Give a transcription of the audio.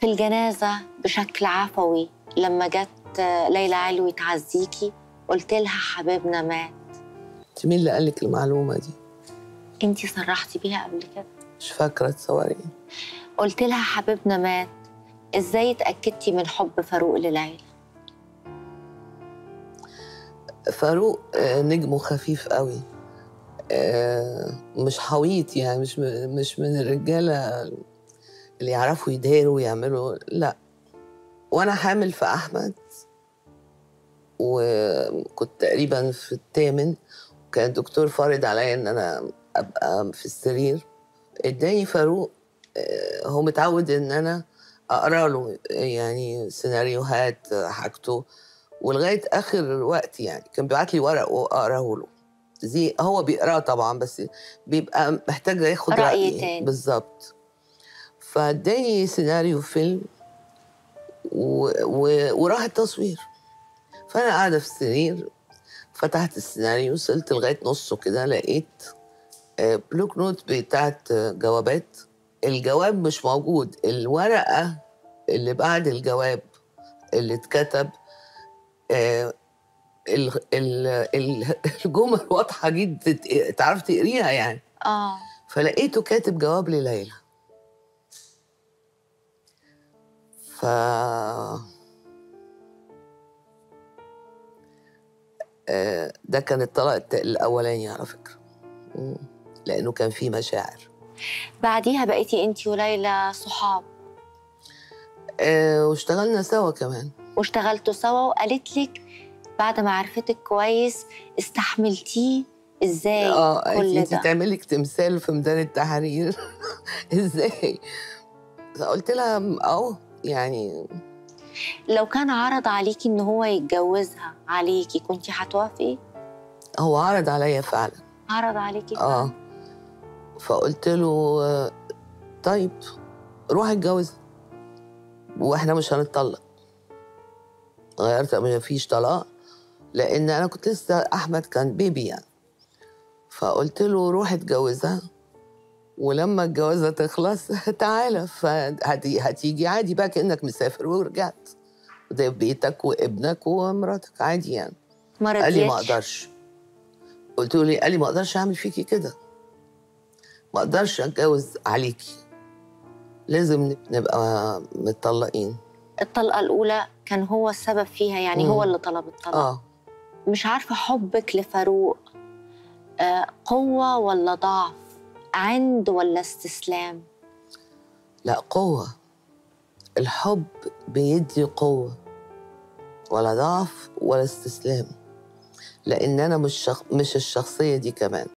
في الجنازة بشكل عفوي لما جت ليلى علوي تعزيكي قلت لها حبيبنا مات انت مين اللي قال لك المعلومه دي انتي صرحتي بيها قبل كده مش فاكره تصوري قلت لها حبيبنا مات ازاي اتأكدتي من حب فاروق لليلى فاروق آه، نجمه خفيف قوي آه، مش حويط يعني مش م- مش من الرجاله اللي يعرفوا يداروا ويعملوا لا وانا حامل في احمد وكنت تقريبا في الثامن وكان الدكتور فارض عليا ان انا ابقى في السرير اداني فاروق آه، هو متعود ان انا اقرا له يعني سيناريوهات آه، حاجته ولغايه اخر وقت يعني كان بيبعت لي ورق واقراه له زي هو بيقراه طبعا بس بيبقى محتاج ياخد رأي رايي تاني. بالظبط فاداني سيناريو فيلم و... و... وراح التصوير فانا قاعده في السرير فتحت السيناريو وصلت لغايه نصه كده لقيت آه، بلوك نوت بتاعت آه، جوابات الجواب مش موجود الورقه اللي بعد الجواب اللي اتكتب آه، ال- ال- ال- الجمل واضحه جدا تت- تعرف تقريها يعني اه فلقيته كاتب جواب لليلى ف آه، ده كان الطلاق الت- الاولاني على فكره مم. لانه كان فيه مشاعر بعديها بقيتي انتي وليلى صحاب آه، واشتغلنا سوا كمان واشتغلتوا سوا وقالت لك بعد ما عرفتك كويس استحملتيه ازاي اه كل انت ده تعمل لك تمثال في ميدان التحرير ازاي قلت لها اه يعني لو كان عرض عليكي ان هو يتجوزها عليكي كنتي هتوافقي هو عرض عليا فعلا عرض عليكي اه فقلت له آه، طيب روح اتجوز واحنا مش هنتطلق غيرت ما فيش طلاق لان انا كنت لسه احمد كان بيبي يعني فقلت له روح اتجوزها ولما الجوازه تخلص تعالى فهتيجي عادي بقى كانك مسافر ورجعت ده بيتك وابنك ومراتك عادي يعني ما قال لي ما رضيتش اقدرش قلت له ليه قال لي ما اقدرش اعمل فيكي كده ما اقدرش اتجوز عليكي لازم نبقى متطلقين الطلقه الاولى كان هو السبب فيها يعني مم. هو اللي طلب الطلاق اه مش عارفه حبك لفاروق آه قوه ولا ضعف عند ولا استسلام لا قوة الحب بيدي قوة ولا ضعف ولا استسلام لأن أنا مش شخ... مش الشخصية دي كمان